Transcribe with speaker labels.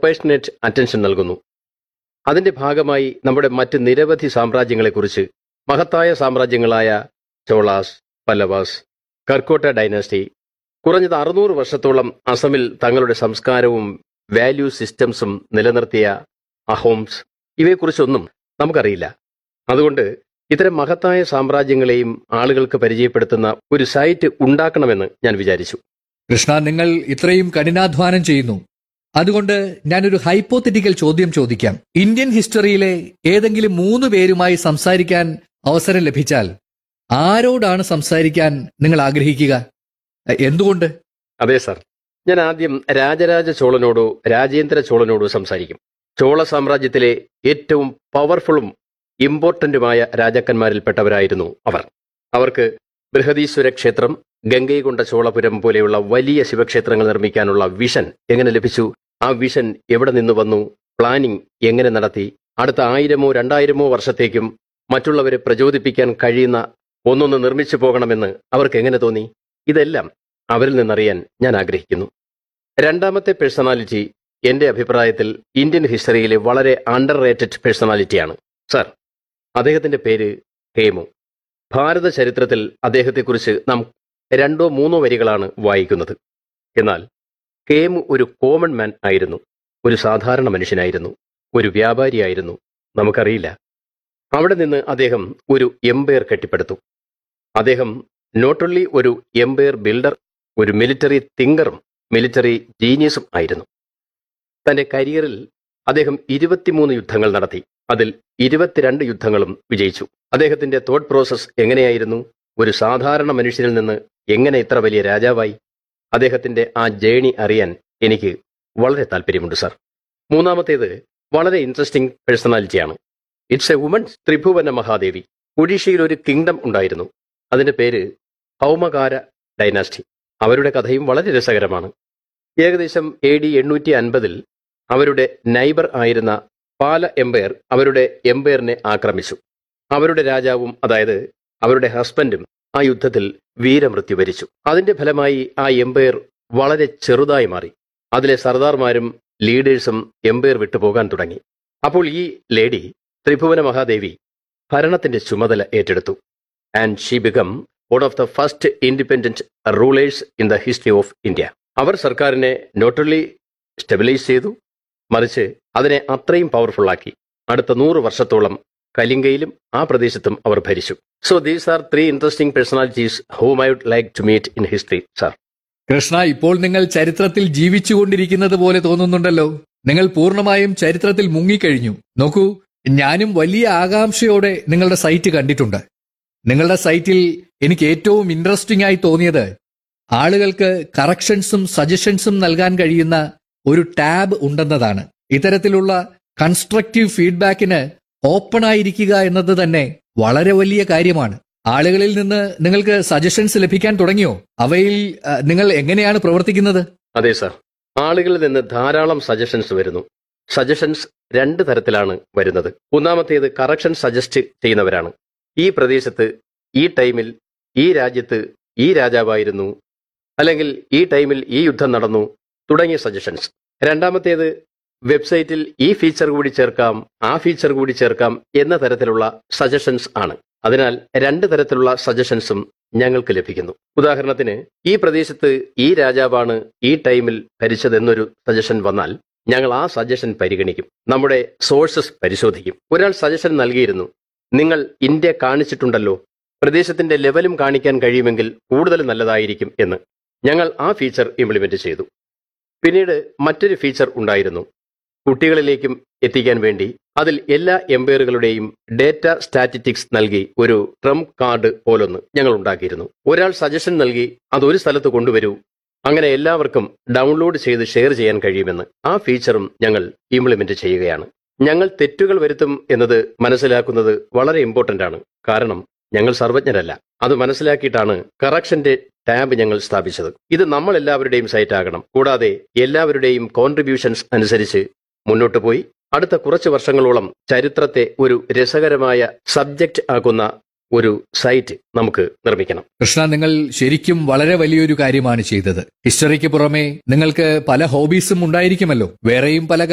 Speaker 1: പ്രൊപ്പേഷനേറ്റ് attention നൽകുന്നു അതിന്റെ ഭാഗമായി നമ്മുടെ മറ്റ് നിരവധി സാമ്രാജ്യങ്ങളെക്കുറിച്ച് മഹത്തായ സാമ്രാജ്യങ്ങളായ ചോളാസ് പല്ലവാസ് കർക്കോട്ട ഡൈനാസ്റ്റി കുറഞ്ഞത് അറുന്നൂറ് വർഷത്തോളം അസമിൽ തങ്ങളുടെ സംസ്കാരവും വാല്യൂ സിസ്റ്റംസും നിലനിർത്തിയ അഹോംസ് ഇവയെക്കുറിച്ചൊന്നും നമുക്കറിയില്ല അതുകൊണ്ട് ഇത്തരം മഹത്തായ സാമ്രാജ്യങ്ങളെയും ആളുകൾക്ക് പരിചയപ്പെടുത്തുന്ന ഒരു സൈറ്റ് ഉണ്ടാക്കണമെന്ന് ഞാൻ വിചാരിച്ചു
Speaker 2: കൃഷ്ണ നിങ്ങൾ ഇത്രയും കഠിനാധ്വാനം ചെയ്യുന്നു അതുകൊണ്ട് ഞാനൊരു ഹൈപ്പോത്തറ്റിക്കൽ ചോദ്യം ചോദിക്കാം ഇന്ത്യൻ ഹിസ്റ്ററിയിലെ ഏതെങ്കിലും മൂന്ന് പേരുമായി സംസാരിക്കാൻ അവസരം ലഭിച്ചാൽ ആരോടാണ് സംസാരിക്കാൻ നിങ്ങൾ ആഗ്രഹിക്കുക എ- എന്തുകൊണ്ട്
Speaker 1: അതെ സാർ ഞാൻ ആദ്യം രാജരാജ ചോളനോടോ രാജേന്ദ്ര ചോളനോടോ സംസാരിക്കും ചോള സാമ്രാജ്യത്തിലെ ഏറ്റവും പവർഫുള്ളും ഇമ്പോർട്ടന്റുമായ രാജാക്കന്മാരിൽപ്പെട്ടവരായിരുന്നു അവർ അവർക്ക് ബൃഹദീശ്വര ക്ഷേത്രം ഗംഗൈകൊണ്ട ചോളപുരം പോലെയുള്ള വലിയ ശിവക്ഷേത്രങ്ങൾ നിർമ്മിക്കാനുള്ള വിഷൻ എങ്ങനെ ലഭിച്ചു ആ വിഷൻ എവിടെ നിന്ന് വന്നു പ്ലാനിംഗ് എങ്ങനെ നടത്തി അടുത്ത ആയിരമോ രണ്ടായിരമോ വർഷത്തേക്കും മറ്റുള്ളവരെ പ്രചോദിപ്പിക്കാൻ കഴിയുന്ന ഒന്നൊന്ന് നിർമ്മിച്ചു പോകണമെന്ന് അവർക്ക് എങ്ങനെ തോന്നി ഇതെല്ലാം അവരിൽ നിന്നറിയാൻ ഞാൻ ആഗ്രഹിക്കുന്നു രണ്ടാമത്തെ പേഴ്സണാലിറ്റി എന്റെ അഭിപ്രായത്തിൽ ഇന്ത്യൻ ഹിസ്റ്ററിയിലെ വളരെ അണ്ടർ റേറ്റഡ് പേഴ്സണാലിറ്റിയാണ് സർ അദ്ദേഹത്തിന്റെ പേര് ഹേമു ഭാരത ചരിത്രത്തിൽ അദ്ദേഹത്തെക്കുറിച്ച് നാം രണ്ടോ മൂന്നോ വരികളാണ് വായിക്കുന്നത് എന്നാൽ ഹേമു ഒരു കോമൺ മാൻ ആയിരുന്നു ഒരു സാധാരണ മനുഷ്യനായിരുന്നു ഒരു വ്യാപാരിയായിരുന്നു നമുക്കറിയില്ല അവിടെ നിന്ന് അദ്ദേഹം ഒരു എംപയർ കെട്ടിപ്പടുത്തു അദ്ദേഹം നോട്ട് ഓൺലി ഒരു എംപയർ ബിൽഡർ ഒരു മിലിറ്ററി തിങ്കറും മിലിറ്ററി ജീനിയസും ആയിരുന്നു തന്റെ കരിയറിൽ അദ്ദേഹം ഇരുപത്തിമൂന്ന് യുദ്ധങ്ങൾ നടത്തി അതിൽ ഇരുപത്തിരണ്ട് യുദ്ധങ്ങളും വിജയിച്ചു അദ്ദേഹത്തിന്റെ തോട്ട് പ്രോസസ് എങ്ങനെയായിരുന്നു ഒരു സാധാരണ മനുഷ്യനിൽ നിന്ന് എങ്ങനെ ഇത്ര വലിയ രാജാവായി അദ്ദേഹത്തിന്റെ ആ ജേണി അറിയാൻ എനിക്ക് വളരെ താല്പര്യമുണ്ട് സർ മൂന്നാമത്തേത് വളരെ ഇൻട്രസ്റ്റിംഗ് പേഴ്സണാലിറ്റിയാണ് it's a woman Tribhuvana Mahadevi ഒഡീഷയിൽ ഒരു കിങ്ഡം ഉണ്ടായിരുന്നു അതിന്റെ പേര് ഹൗമകാര ഡൈനാസ്റ്റി അവരുടെ കഥയും വളരെ രസകരമാണ് ഏകദേശം എ ഡി എണ്ണൂറ്റി അൻപതിൽ അവരുടെ നൈബർ ആയിരുന്ന പാല എംപയർ അവരുടെ എംപയറിനെ ആക്രമിച്ചു അവരുടെ രാജാവും അതായത് അവരുടെ ഹസ്ബൻഡും ആ യുദ്ധത്തിൽ വീരമൃത്യു വരിച്ചു അതിന്റെ ഫലമായി ആ എംപയർ വളരെ ചെറുതായി മാറി അതിലെ സർദാർമാരും ലീഡേഴ്സും എംപയർ വിട്ടുപോകാൻ തുടങ്ങി അപ്പോൾ ഈ ലേഡി ത്രിഭുവന മഹാദേവി ഭരണത്തിന്റെ ചുമതല ഏറ്റെടുത്തു and she become one of the first independent rulers in the history of India അവർ സർക്കാരിനെ നോട്ടലി സ്റ്റെബിലൈസ് ചെയ്തു മറിച്ച് അതിനെ അത്രയും പവർഫുൾ ആക്കി അടുത്ത നൂറ് വർഷത്തോളം കലിംഗയിലും ആ പ്രദേശത്തും അവർ ഭരിച്ചു so these are three interesting personalities whom I would like to meet in history sir
Speaker 2: Krishna ഇപ്പോൾ നിങ്ങൾ ചരിത്രത്തിൽ ജീവിച്ചുകൊണ്ടിരിക്കുന്നത് പോലെ തോന്നുന്നുണ്ടല്ലോ നിങ്ങൾ പൂർണ്ണമായും ചരിത്രത്തിൽ മുങ്ങിക്കഴിഞ്ഞു നോക്കൂ ഞാനും വലിയ ആകാംക്ഷയോടെ നിങ്ങളുടെ സൈറ്റ് കണ്ടിട്ടുണ്ട് നിങ്ങളുടെ സൈറ്റിൽ എനിക്ക് ഏറ്റവും ഇൻട്രസ്റ്റിംഗ് ആയി തോന്നിയത് ആളുകൾക്ക് കറക്ഷൻസും സജഷൻസും നൽകാൻ കഴിയുന്ന ഒരു ടാബ് ഉണ്ടെന്നതാണ് ഇത്തരത്തിലുള്ള കൺസ്ട്രക്റ്റീവ് ഫീഡ്ബാക്കിന് ഓപ്പൺ ആയിരിക്കുക എന്നത് തന്നെ വളരെ വലിയ കാര്യമാണ് ആളുകളിൽ നിന്ന് നിങ്ങൾക്ക് സജഷൻസ് ലഭിക്കാൻ തുടങ്ങിയോ അവയിൽ ആ, നിങ്ങൾ എങ്ങനെയാണ് പ്രവർത്തിക്കുന്നത്
Speaker 1: അതെ സർ ആളുകളിൽ നിന്ന് ധാരാളം സജഷൻസ് വരുന്നു സജഷൻസ് രണ്ട് തരത്തിലാണ് വരുന്നത് ഒന്നാമത്തേത് കറക്ഷൻ സജസ്റ്റ് ചെയ്യുന്നവരാണ് ഈ പ്രദേശത്ത് ഈ ടൈമിൽ ഈ രാജ്യത്ത് ഈ രാജാവായിരുന്നു അല്ലെങ്കിൽ ഈ ടൈമിൽ ഈ യുദ്ധം നടന്നു തുടങ്ങിയ സജഷൻസ് രണ്ടാമത്തേത് വെബ്സൈറ്റിൽ ഈ ഫീച്ചർ കൂടി ചേർക്കാം ആ ഫീച്ചർ കൂടി ചേർക്കാം എന്ന തരത്തിലുള്ള സജഷൻസ് ആണ് അതിനാൽ രണ്ട് തരത്തിലുള്ള സജഷൻസും ഞങ്ങൾക്ക് ലഭിക്കുന്നു ഉദാഹരണത്തിന് ഈ പ്രദേശത്ത് ഈ രാജാവാണ് ഈ ടൈമിൽ ഭരിച്ചതെന്നൊരു സജഷൻ വന്നാൽ ഞങ്ങൾ ആ സജഷൻ പരിഗണിക്കും നമ്മുടെ സോഴ്സസ് പരിശോധിക്കും ഒരാൾ സജഷൻ നൽകിയിരുന്നു നിങ്ങൾ ഇന്ത്യ കാണിച്ചിട്ടുണ്ടല്ലോ പ്രദേശത്തിന്റെ ലെവലും കാണിക്കാൻ കഴിയുമെങ്കിൽ കൂടുതൽ നല്ലതായിരിക്കും എന്ന് ഞങ്ങൾ ആ ഫീച്ചർ ഇംപ്ലിമെന്റ് ചെയ്തു പിന്നീട് മറ്റൊരു ഫീച്ചർ ഉണ്ടായിരുന്നു കുട്ടികളിലേക്കും എത്തിക്കാൻ വേണ്ടി അതിൽ എല്ലാ എംപയറുകളുടെയും ഡേറ്റ സ്റ്റാറ്റിറ്റിക്സ് നൽകി ഒരു ട്രംപ് കാർഡ് പോലൊന്ന് ഞങ്ങൾ ഉണ്ടാക്കിയിരുന്നു ഒരാൾ സജഷൻ നൽകി അത് ഒരു സ്ഥലത്ത് കൊണ്ടുവരൂ അങ്ങനെ എല്ലാവർക്കും ഡൗൺലോഡ് ചെയ്ത് ഷെയർ ചെയ്യാൻ കഴിയുമെന്ന് ആ ഫീച്ചറും ഞങ്ങൾ ഇംപ്ലിമെന്റ് ചെയ്യുകയാണ് ഞങ്ങൾ തെറ്റുകൾ വരുത്തും എന്നത് മനസ്സിലാക്കുന്നത് വളരെ ഇമ്പോർട്ടന്റ് ആണ് കാരണം ഞങ്ങൾ സർവജ്ഞരല്ല അത് മനസ്സിലാക്കിയിട്ടാണ് കറക്ഷന്റെ ടാബ് ഞങ്ങൾ സ്ഥാപിച്ചത് ഇത് നമ്മൾ എല്ലാവരുടെയും സൈറ്റ് ആകണം കൂടാതെ എല്ലാവരുടെയും കോൺട്രിബ്യൂഷൻസ് അനുസരിച്ച് മുന്നോട്ട് പോയി അടുത്ത കുറച്ച് വർഷങ്ങളോളം ചരിത്രത്തെ ഒരു രസകരമായ സബ്ജക്റ്റ് ആക്കുന്ന ഒരു സൈറ്റ് നമുക്ക് നിർമ്മിക്കണം
Speaker 2: കൃഷ്ണ നിങ്ങൾ ശരിക്കും വളരെ വലിയൊരു കാര്യമാണ് ചെയ്തത് ഹിസ്റ്ററിക്ക് പുറമെ നിങ്ങൾക്ക് പല ഹോബീസും ഉണ്ടായിരിക്കുമല്ലോ വേറെയും പല